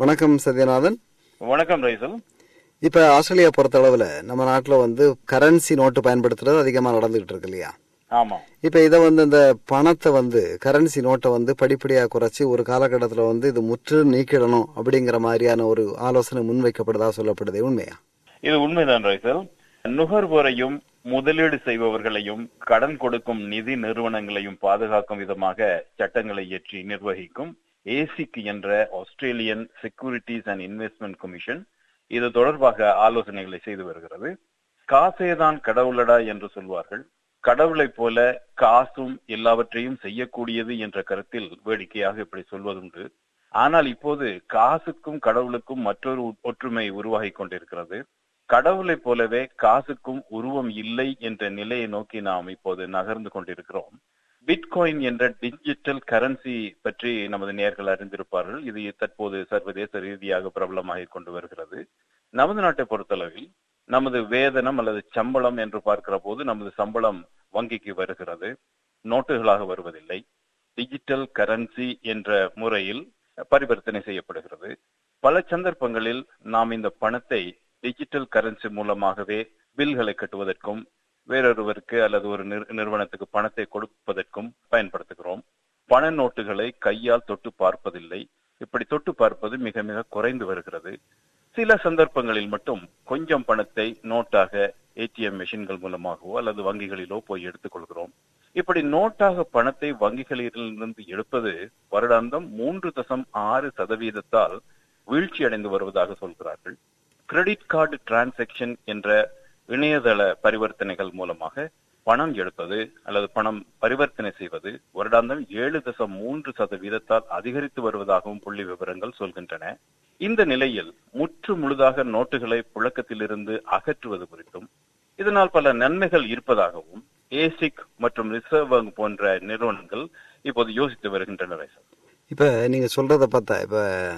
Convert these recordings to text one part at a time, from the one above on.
வணக்கம் சத்யநாதன் வணக்கம் ரைசல் இப்ப ஆஸ்திரேலியா பொறுத்த அளவுல நம்ம நாட்டுல வந்து கரன்சி நோட்டு பயன்படுத்துறது அதிகமா நடந்துகிட்டு இருக்கு இல்லையா ஆமா இப்ப இத வந்து இந்த பணத்தை வந்து கரன்சி நோட்டை வந்து படிப்படியா குறைச்சு ஒரு காலகட்டத்துல வந்து இது முற்றிலும் நீக்கிடணும் அப்படிங்கிற மாதிரியான ஒரு ஆலோசனை முன்வைக்கப்படுதா சொல்லப்படுது உண்மையா இது உண்மைதான் ரைசல் நுகர்வோரையும் முதலீடு செய்பவர்களையும் கடன் கொடுக்கும் நிதி நிறுவனங்களையும் பாதுகாக்கும் விதமாக சட்டங்களை இயற்றி நிர்வகிக்கும் ஏசிக் என்ற Australian securities and investment commission இது தொடர்பாக ஆலோசனைகளை செய்து வருகிறது காசேதான் கடவுளடா என்று சொல்வார்கள் கடவுளைப் போல காசும் எல்லாவற்றையும் செய்யக்கூடியது என்ற கருத்தில் வேடிக்கையாக இப்படி சொல்வதுண்டு ஆனால் இப்போது காசுக்கும் கடவுளுக்கும் மற்றொரு ஒற்றுமை உருவாகி கொண்டிருக்கிறது கடவுளைப் போலவே காசுக்கும் உருவம் இல்லை என்ற நிலையை நோக்கி நாம் இப்போது நகர்ந்து கொண்டிருக்கிறோம் பிட்காயின் என்ற டிஜிட்டல் கரன்சி பற்றி நமது நேர்கள் அறிந்திருப்பார்கள் இது தற்போது சர்வதேச ரீதியாக பிரபலமாகிக் கொண்டு வருகிறது நமது நாட்டை பொறுத்தளவில் நமது வேதனம் அல்லது சம்பளம் என்று பார்க்கிற போது நமது சம்பளம் வங்கிக்கு வருகிறது நோட்டுகளாக வருவதில்லை டிஜிட்டல் கரன்சி என்ற முறையில் பரிவர்த்தனை செய்யப்படுகிறது பல சந்தர்ப்பங்களில் நாம் இந்த பணத்தை டிஜிட்டல் கரன்சி மூலமாகவே பில்களை கட்டுவதற்கும் வேறொருவருக்கு அல்லது ஒரு நிறுவனத்துக்கு பணத்தை கொடுப்பதற்கும் பயன்படுத்துகிறோம் பண நோட்டுகளை கையால் தொட்டு பார்ப்பதில்லை இப்படி தொட்டு பார்ப்பது மிக மிக குறைந்து வருகிறது சில சந்தர்ப்பங்களில் மட்டும் கொஞ்சம் பணத்தை நோட்டாக ஏடிஎம் மெஷின்கள் மூலமாகவோ அல்லது வங்கிகளிலோ போய் எடுத்துக்கொள்கிறோம் இப்படி நோட்டாக பணத்தை வங்கிகளிலிருந்து எடுப்பது வருடாந்தம் மூன்று தசம் ஆறு சதவீதத்தால் வீழ்ச்சி அடைந்து வருவதாக சொல்கிறார்கள் கிரெடிட் கார்டு டிரான்சாக்சன் என்ற இணையதள பரிவர்த்தனைகள் மூலமாக பணம் எடுப்பது அல்லது பணம் பரிவர்த்தனை செய்வது வருடாந்தம் ஏழு தசம் மூன்று சதவீதத்தால் அதிகரித்து வருவதாகவும் புள்ளி விவரங்கள் சொல்கின்றன இந்த நிலையில் முற்று முழுதாக நோட்டுகளை புழக்கத்திலிருந்து அகற்றுவது குறித்தும் இதனால் பல நன்மைகள் இருப்பதாகவும் ஏசிக் மற்றும் ரிசர்வ் வங்கி போன்ற நிறுவனங்கள் இப்போது யோசித்து வருகின்றன இப்ப நீங்க சொல்றத பார்த்தா இப்ப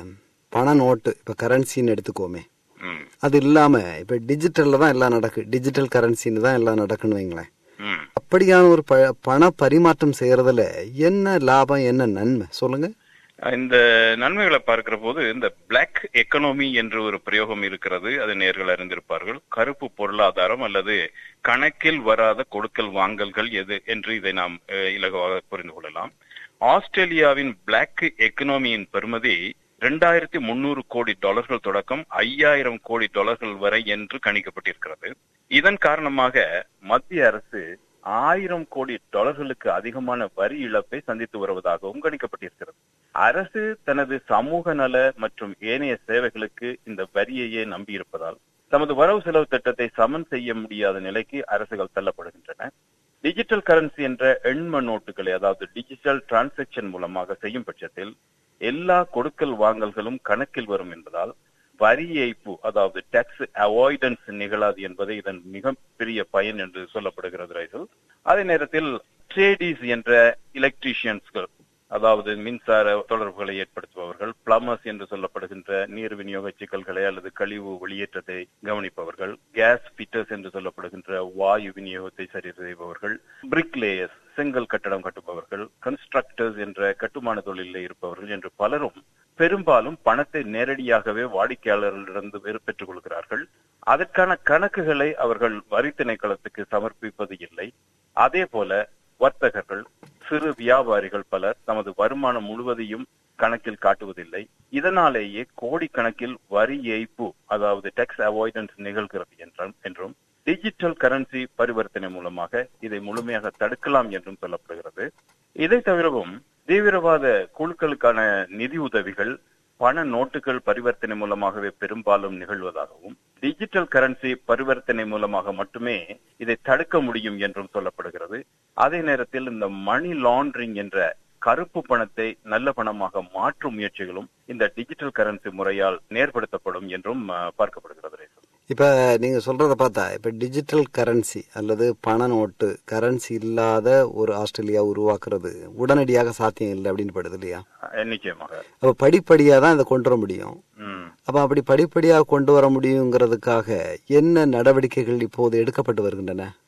பண நோட்டு இப்ப கரன்சின்னு எடுத்துக்கோமே அது இல்லாம இப்ப டிஜிட்டல்ல தான் எல்லாம் நடக்கு டிஜிட்டல் கரன்சின்னு தான் எல்லாம் நடக்குன்னு வைங்களேன் அப்படியான ஒரு பண பரிமாற்றம் செய்யறதுல என்ன லாபம் என்ன நன்மை சொல்லுங்க இந்த நன்மைகளை பார்க்கிற போது இந்த பிளாக் எக்கனாமி என்று ஒரு பிரயோகம் இருக்கிறது அது நேர்கள் அறிந்திருப்பார்கள் கருப்பு பொருளாதாரம் அல்லது கணக்கில் வராத கொடுக்கல் வாங்கல்கள் எது என்று இதை நாம் இலகுவாக புரிந்து கொள்ளலாம் ஆஸ்திரேலியாவின் பிளாக் எக்கனாமியின் பெருமதி இரண்டாயிரத்தி முன்னூறு கோடி டாலர்கள் தொடக்கம் ஐயாயிரம் கோடி டாலர்கள் வரை என்று கணிக்கப்பட்டிருக்கிறது இதன் காரணமாக மத்திய அரசு ஆயிரம் கோடி டாலர்களுக்கு அதிகமான வரி இழப்பை சந்தித்து வருவதாகவும் கணிக்கப்பட்டிருக்கிறது அரசு தனது சமூக நல மற்றும் ஏனைய சேவைகளுக்கு இந்த வரியையே நம்பியிருப்பதால் தமது வரவு செலவு திட்டத்தை சமன் செய்ய முடியாத நிலைக்கு அரசுகள் தள்ளப்படுகின்றன டிஜிட்டல் கரன்சி என்ற எண்ம நோட்டுகளை அதாவது டிஜிட்டல் டிரான்சாக்சன் மூலமாக செய்யும் பட்சத்தில் எல்லா கொடுக்கல் வாங்கல்களும் கணக்கில் வரும் என்பதால் வரி ஏய்ப்பு அதாவது டாக்ஸ் அவாய்டன்ஸ் நிகழாது என்பதை இதன் மிகப்பெரிய பயன் என்று சொல்லப்படுகிறது ரைசல் அதே நேரத்தில் ட்ரேடிஸ் என்ற எலக்ட்ரீஷியன்ஸ்கள் அதாவது மின்சார தொடர்புகளை ஏற்படுத்துபவர்கள் பிளமர்ஸ் என்று சொல்லப்படுகின்ற நீர் விநியோக சிக்கல்களை அல்லது கழிவு வெளியேற்றத்தை கவனிப்பவர்கள் கேஸ் பிட்டர்ஸ் என்று சொல்லப்படுகின்ற வாயு விநியோகத்தை சரி செய்பவர்கள் பிரிக் லேயர்ஸ் செங்கல் கட்டடம் கட்டுபவர்கள் கன்ஸ்ட்ரக்டர்ஸ் என்ற கட்டுமான தொழிலில் இருப்பவர்கள் என்று பலரும் பெரும்பாலும் பணத்தை நேரடியாகவே வாடிக்கையாளர்களிடந்து பெற்றுக் கொள்கிறார்கள் அதற்கான கணக்குகளை அவர்கள் வரி திணைக்களத்துக்கு சமர்ப்பிப்பது இல்லை அதே போல வர்த்தகர்கள் சிறு வியாபாரிகள் பலர் தமது வருமானம் முழுவதையும் கணக்கில் காட்டுவதில்லை இதனாலேயே கோடிக்கணக்கில் வரி ஏய்ப்பு அதாவது டேக்ஸ் அவாய்டன்ஸ் நிகழ்கிறது என்றும் என்றும் டிஜிட்டல் கரன்சி பரிவர்த்தனை மூலமாக இதை முழுமையாக தடுக்கலாம் என்றும் சொல்லப்படுகிறது இதை தவிரவும் தீவிரவாத குழுக்களுக்கான நிதி உதவிகள் பண நோட்டுகள் பரிவர்த்தனை மூலமாகவே பெரும்பாலும் நிகழ்வதாகவும் டிஜிட்டல் கரன்சி பரிவர்த்தனை மூலமாக மட்டுமே இதை தடுக்க முடியும் என்றும் சொல்லப்படுகிறது அதே நேரத்தில் இந்த மணி லாண்டரிங் என்ற கருப்பு பணத்தை நல்ல பணமாக மாற்றும் முயற்சிகளும் இந்த டிஜிட்டல் கரன்சி முறையால் நேர்படுத்தப்படும் என்றும் பார்க்கப்படுகிறது இப்ப நீங்க சொல்றத பார்த்தா இப்ப டிஜிட்டல் கரன்சி அல்லது பண நோட்டு கரன்சி இல்லாத ஒரு ஆஸ்திரேலியா உருவாக்குறது உடனடியாக சாத்தியம் இல்லை அப்படின்னு படுது இல்லையா நிச்சயமாக அப்ப படிப்படியா தான் இதை கொண்டு வர முடியும் அப்ப அப்படி படிப்படியா கொண்டு வர முடியுங்கிறதுக்காக என்ன நடவடிக்கைகள் இப்போது எடுக்கப்பட்டு வருகின்றன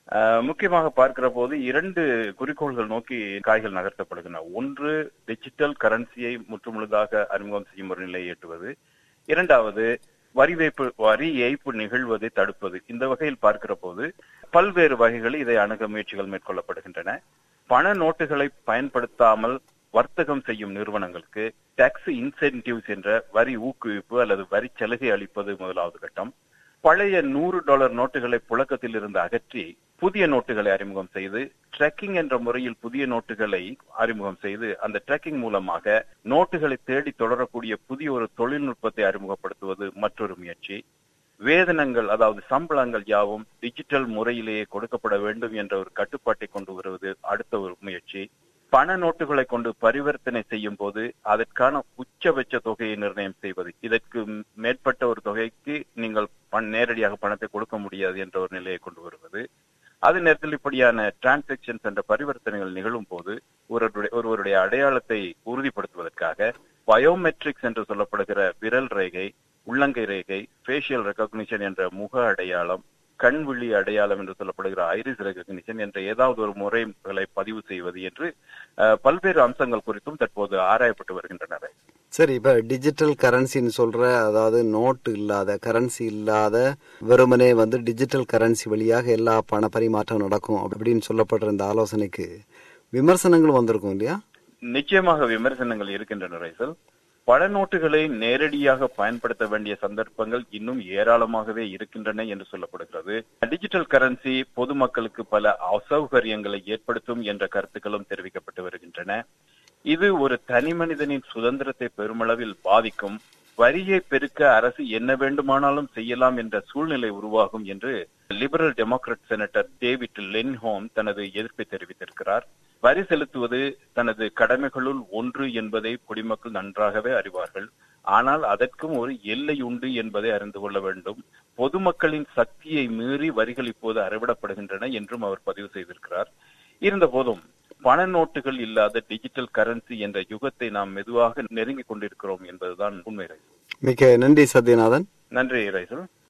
அஹ், முக்கியமாக பார்க்கிற போது இரண்டு குறிக்கோள்கள் நோக்கி காய்கள் நகர்த்தப்படுகின்றன ஒன்று டிஜிட்டல் கரன்சியை முற்றுமுழுதாக அறிமுகம் செய்யும் ஒரு நிலையை எட்டுவது இரண்டாவது வரி வைப்பு வரி ஏய்ப்பு நிகழ்வதை தடுப்பது இந்த வகையில் பார்க்கிற போது பல்வேறு வகைகளில் இதை அணுக முயற்சிகள் மேற்கொள்ளப்படுகின்றன பண நோட்டுகளை பயன்படுத்தாமல் வர்த்தகம் செய்யும் நிறுவனங்களுக்கு டாக்ஸ் இன்சென்டிவ்ஸ் என்ற வரி ஊக்குவிப்பு அல்லது வரி சலுகை அளிப்பது முதலாவது கட்டம் பழைய நூறு டாலர் நோட்டுகளை புழக்கத்தில் இருந்து அகற்றி புதிய நோட்டுகளை அறிமுகம் செய்து ட்ரெக்கிங் என்ற முறையில் புதிய நோட்டுகளை அறிமுகம் செய்து அந்த ட்ரெக்கிங் மூலமாக நோட்டுகளை தேடி தொடரக்கூடிய புதிய ஒரு தொழில்நுட்பத்தை அறிமுகப்படுத்துவது மற்றொரு முயற்சி வேதனங்கள் அதாவது சம்பளங்கள் யாவும் டிஜிட்டல் முறையிலேயே கொடுக்கப்பட வேண்டும் என்ற ஒரு கட்டுப்பாட்டை கொண்டு வருவது அடுத்த ஒரு முயற்சி பண நோட்டுகளை கொண்டு பரிவர்த்தனை செய்யும் போது அதற்கான உச்சபட்ச தொகையை நிர்ணயம் செய்வது இதற்கு மேற்பட்ட ஒரு தொகைக்கு நீங்கள் பண- நேரடியாக பணத்தை கொடுக்க முடியாது என்ற ஒரு நிலையை கொண்டு வருவது அதே நேரத்தில் இப்படியான டிரான்சாக்சன்ஸ் என்ற பரிவர்த்தனைகள் நிகழும் போது ஒருவருடைய ஒருவருடைய அடையாளத்தை உறுதிப்படுத்துவதற்காக பயோமெட்ரிக்ஸ் என்று சொல்லப்படுகிற விரல் ரேகை உள்ளங்கை ரேகை ஃபேஷியல் ரெகக்னிஷன் என்ற முக அடையாளம் கண் விழி அடையாளம் என்று சொல்லப்படுகிற ஐரிஸ் ரெகக்னிஷன் என்ற ஏதாவது ஒரு முறைகளை பதிவு செய்வது என்று அஹ், பல்வேறு அம்சங்கள் குறித்தும் தற்போது ஆராயப்பட்டு வருகின்றன சரி இப்ப டிஜிட்டல் கரன்சின்னு சொல்ற அதாவது நோட்டு இல்லாத கரன்சி இல்லாத வெறுமனே வந்து டிஜிட்டல் கரன்சி வழியாக எல்லா பண பரிமாற்றம் நடக்கும் அப்படின்னு சொல்லப்படுற இந்த ஆலோசனைக்கு விமர்சனங்கள் வந்திருக்கும் இல்லையா நிச்சயமாக விமர்சனங்கள் இருக்கின்றன ரைசல் பல நோட்டுகளை நேரடியாக பயன்படுத்த வேண்டிய சந்தர்ப்பங்கள் இன்னும் ஏராளமாகவே இருக்கின்றன என்று சொல்லப்படுகிறது டிஜிட்டல் கரன்சி பொதுமக்களுக்கு பல அசௌகரியங்களை ஏற்படுத்தும் என்ற கருத்துக்களும் தெரிவிக்கப்பட்டு வருகின்றன இது ஒரு தனி மனிதனின் சுதந்திரத்தை பெருமளவில் பாதிக்கும் வரியை பெருக்க அரசு என்ன வேண்டுமானாலும் செய்யலாம் என்ற சூழ்நிலை உருவாகும் என்று லிபரல் டெமோக்ராட் செனட்டர் டேவிட் லென்ஹோம் தனது எதிர்ப்பை தெரிவித்திருக்கிறார் வரி செலுத்துவது தனது கடமைகளுள் ஒன்று என்பதை குடிமக்கள் நன்றாகவே அறிவார்கள் ஆனால் அதற்கும் ஒரு எல்லை உண்டு என்பதை அறிந்து கொள்ள வேண்டும் பொதுமக்களின் சக்தியை மீறி வரிகள் இப்போது அறவிடப்படுகின்றன என்றும் அவர் பதிவு செய்திருக்கிறார் இருந்த போதும் பண நோட்டுகள் இல்லாத டிஜிட்டல் கரன்சி என்ற யுகத்தை நாம் மெதுவாக நெருங்கிக் கொண்டிருக்கிறோம் என்பதுதான் உண்மை ரைசல் மிக்க நன்றி சத்யநாதன் நன்றி ரைசல்